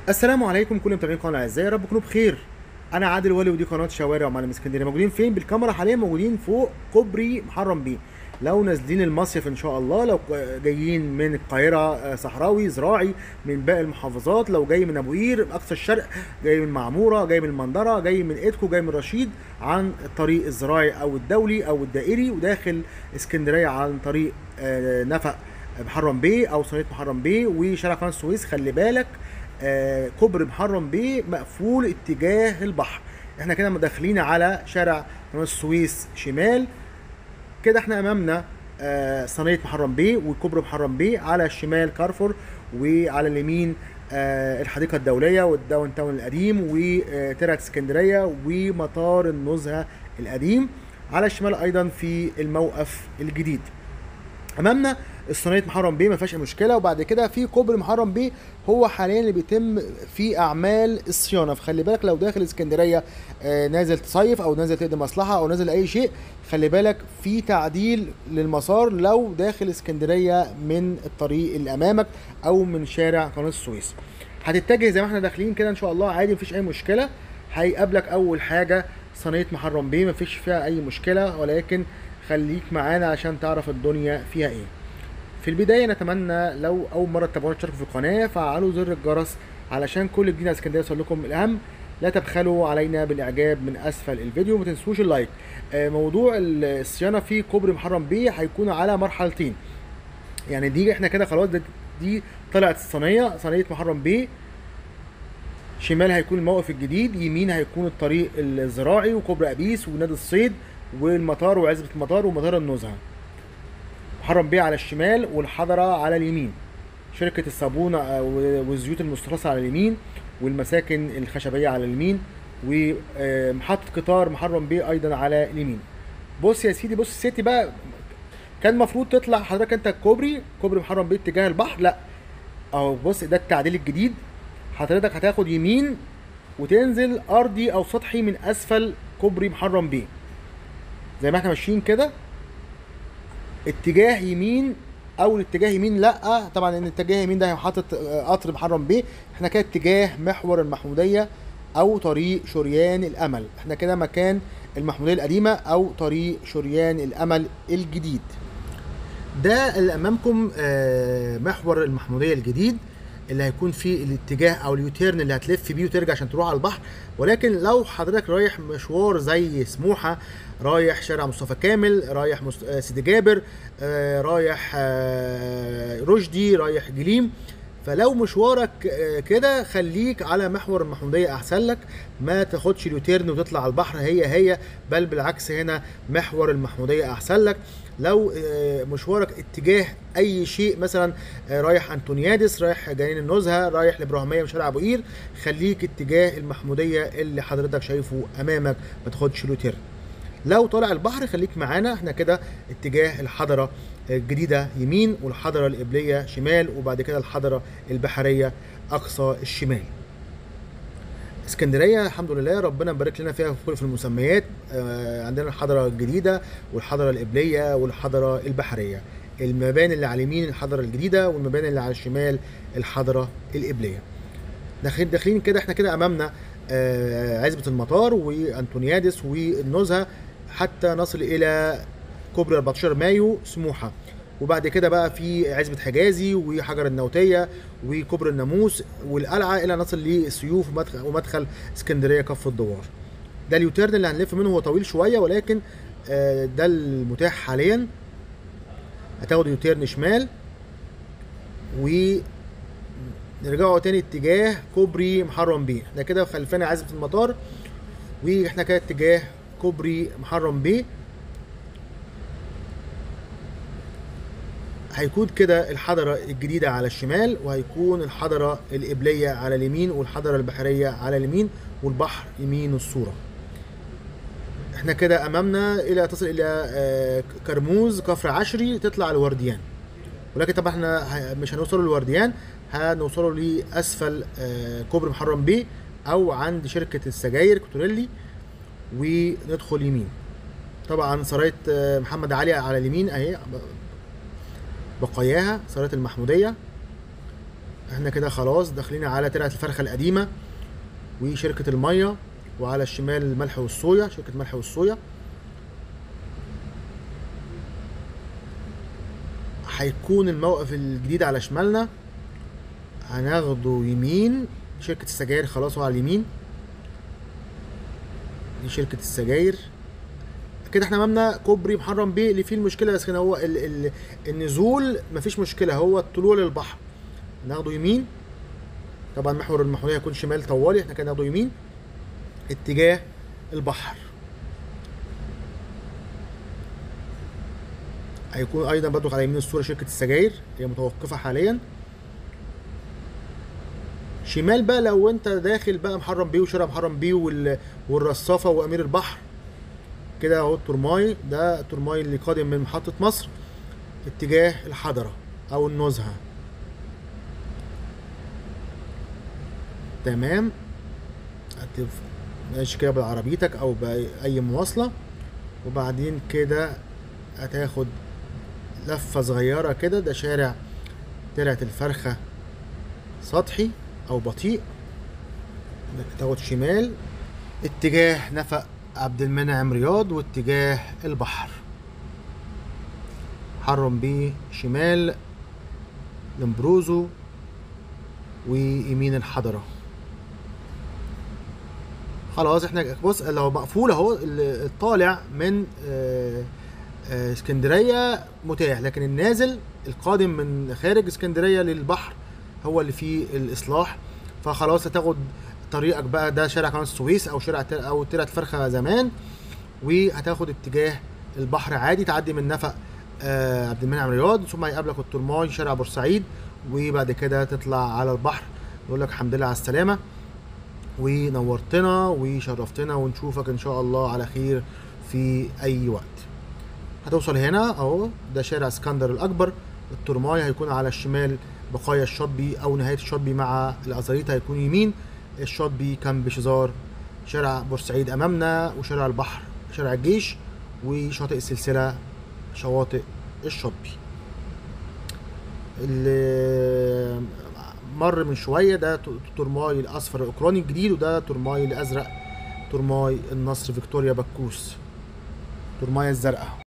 السلام عليكم كل متابعين القناه الاعزاء يا رب تكونوا بخير انا عادل ولي ودي قناه شوارع ومعلم اسكندريه موجودين فين بالكاميرا حاليا موجودين فوق كوبري محرم بيه لو نازلين المصيف ان شاء الله لو جايين من القاهره آه، صحراوي زراعي من باقي المحافظات لو جاي من ابو قير اقصى الشرق جاي من معموره جاي من المنظره جاي من ايدكو جاي من رشيد عن الطريق الزراعي او الدولي او الدائري وداخل اسكندريه عن طريق آه، نفق محرم بيه او صينيه محرم بيه وشارع قناه السويس خلي بالك آه، كوبري محرم بيه مقفول اتجاه البحر احنا كده داخلين على شارع قناه السويس شمال كده احنا امامنا آه، صينيه محرم بيه وكوبري محرم بيه على الشمال كارفور وعلى اليمين آه، الحديقه الدوليه والداون تاون القديم وترعه اسكندريه ومطار النزهه القديم على الشمال ايضا في الموقف الجديد امامنا الصينيه محرم بيه ما فيهاش أي مشكله وبعد كده في كوبري محرم بيه هو حاليا اللي بيتم فيه اعمال الصيانه فخلي بالك لو داخل اسكندريه آه، نازل تصيف او نازل تقدم مصلحه او نازل اي شيء خلي بالك في تعديل للمسار لو داخل اسكندريه من الطريق اللي امامك او من شارع قناه السويس هتتجه زي ما احنا داخلين كده ان شاء الله عادي مفيش اي مشكله هيقابلك اول حاجه صينيه محرم بيه مفيش فيها اي مشكله ولكن خليك معانا عشان تعرف الدنيا فيها ايه في البدايه نتمنى لو اول مره تتابعونا تشتركوا في القناه فعلوا زر الجرس علشان كل جديد على اسكندريه يوصل لكم الاهم لا تبخلوا علينا بالاعجاب من اسفل الفيديو وما تنسوش اللايك آه، موضوع الصيانه في كوبري محرم بيه هيكون على مرحلتين يعني دي احنا كده خلاص ده- دي طلعت الصينيه صينيه محرم بيه شمال هيكون الموقف الجديد يمين هيكون الطريق الزراعي وكوبري ابيس ونادي الصيد والمطار وعزبه المطار ومطار النزهه محرم بيه على الشمال والحضره على اليمين شركه الصابونه آه، والزيوت المستخلصه على اليمين والمساكن الخشبيه على اليمين ومحطه قطار محرم بيه ايضا على اليمين بص يا سيدي بص السيتي بقى كان المفروض تطلع حضرتك انت الكوبري كوبري محرم بيه اتجاه البحر لا اهو بص ده التعديل الجديد حضرتك هتاخد يمين وتنزل ارضي او سطحي من اسفل كوبري محرم بيه زي ما احنا ماشيين كده اتجاه يمين او الاتجاه يمين لا طبعا ان اتجاه يمين ده حاطط آه، قطر محرم بيه احنا كده اتجاه محور المحموديه او طريق شريان الامل احنا كده مكان المحموديه القديمه او طريق شريان الامل الجديد ده اللي امامكم آه، محور المحموديه الجديد اللي هيكون فيه الاتجاه او اليوتيرن اللي هتلف بيه وترجع عشان تروح على البحر ولكن لو حضرتك رايح مشوار زي سموحه رايح شارع مصطفى كامل رايح مست... آه، سيدي جابر آه، رايح آه، رشدي رايح جليم فلو مشوارك آه، كده خليك على محور المحموديه احسن لك ما تاخدش اليوتيرن وتطلع على البحر هي هي بل بالعكس هنا محور المحموديه احسن لك لو آه، مشوارك اتجاه اي شيء مثلا آه، رايح انطونيادس رايح جنين النزهه رايح لابراهيميه وشارع ابو قير خليك اتجاه المحموديه اللي حضرتك شايفه امامك ما تاخدش اليوتيرن لو طالع البحر خليك معانا احنا كده اتجاه الحضرة الجديدة يمين والحضرة القبلية شمال وبعد كده الحضرة البحرية أقصى الشمال اسكندرية الحمد لله ربنا مبارك لنا فيها في كل في المسميات آه، عندنا الحضرة الجديدة والحضرة القبلية والحضرة البحرية المباني اللي على اليمين الحضرة الجديدة والمباني اللي على الشمال الحضرة القبلية داخلين داخلين كده احنا كده امامنا آه، عزبة المطار وانطونيادس والنزهة حتى نصل الى كوبري 14 مايو سموحة وبعد كده بقى في عزبة حجازي وحجر النوتية وكوبري الناموس والقلعة الى نصل للسيوف ومدخل, ومدخل اسكندرية كف الدوار ده اليوتيرن اللي هنلف منه هو طويل شوية ولكن آه، ده المتاح حاليا هتاخد يوتيرن شمال و نرجعوا تاني اتجاه كوبري محرم بيه احنا كده خلفنا عزبة المطار واحنا كده اتجاه كوبري محرم بيه هيكون كده الحضرة الجديدة على الشمال وهيكون الحضرة القبلية على اليمين والحضرة البحرية على اليمين والبحر يمين الصورة احنا كده امامنا الى تصل الى آه، كرموز كفر عشري تطلع الورديان ولكن طبعا احنا ه- مش هنوصلوا للورديان هنوصلوا لاسفل آه، كوبري محرم بيه او عند شركه السجاير كوتوريلي وندخل يمين طبعا سرايه آه، محمد علي على اليمين اهي ب- بقاياها سرايه المحموديه احنا كده خلاص داخلين على ترعه الفرخه القديمه وشركه الميه وعلى الشمال الملح والصويا شركه الملح والصويا هيكون الموقف الجديد على شمالنا هناخده يمين شركة السجاير خلاص هو على اليمين دي شركة السجاير كده احنا امامنا كوبري محرم بيه اللي فيه المشكلة بس كان هو ال ال النزول مفيش مشكلة هو الطلوع للبحر ناخده يمين طبعا محور المحورية هيكون شمال طوالي احنا كده ناخده يمين اتجاه البحر هيكون ايضا برضو على يمين الصورة شركة السجاير هي متوقفة حاليا شمال بقى لو انت داخل بقى محرم بيه وشارع محرم بيه وال... والرصافه وامير البحر كده اهو الترماي ده الترماي اللي قادم من محطه مصر اتجاه الحضره او النزهه تمام هتف... ماشي كده بعربيتك او باي مواصله وبعدين كده هتاخد لفه صغيره كده ده شارع ترعه الفرخه سطحي او بطيء تاخد شمال اتجاه نفق عبد المنعم رياض واتجاه البحر حرم بيه شمال لمبروزو ويمين الحضرة خلاص احنا بص لو مقفول اهو الطالع من اه اه اسكندريه متاح لكن النازل القادم من خارج اسكندريه للبحر هو اللي فيه الاصلاح فخلاص هتاخد طريقك بقى ده شارع قناه السويس او شارع او ترعه الفرخه زمان وهتاخد اتجاه البحر عادي تعدي من نفق آه عبد المنعم رياض ثم هيقابلك الترماي شارع بورسعيد وبعد كده تطلع على البحر نقول لك الحمد لله على السلامه ونورتنا وشرفتنا ونشوفك ان شاء الله على خير في اي وقت هتوصل هنا اهو ده شارع اسكندر الاكبر الترماي هيكون على الشمال بقايا الشاطبي او نهايه الشاطبي مع الازاريط هيكون يمين الشاطبي كان بشزار شارع بورسعيد امامنا وشارع البحر شارع الجيش وشاطئ السلسله شواطئ الشاطبي اللي مر من شويه ده ترماي الاصفر الاوكراني الجديد وده ترماي الازرق ترماي النصر فيكتوريا بكوس ترماي الزرقاء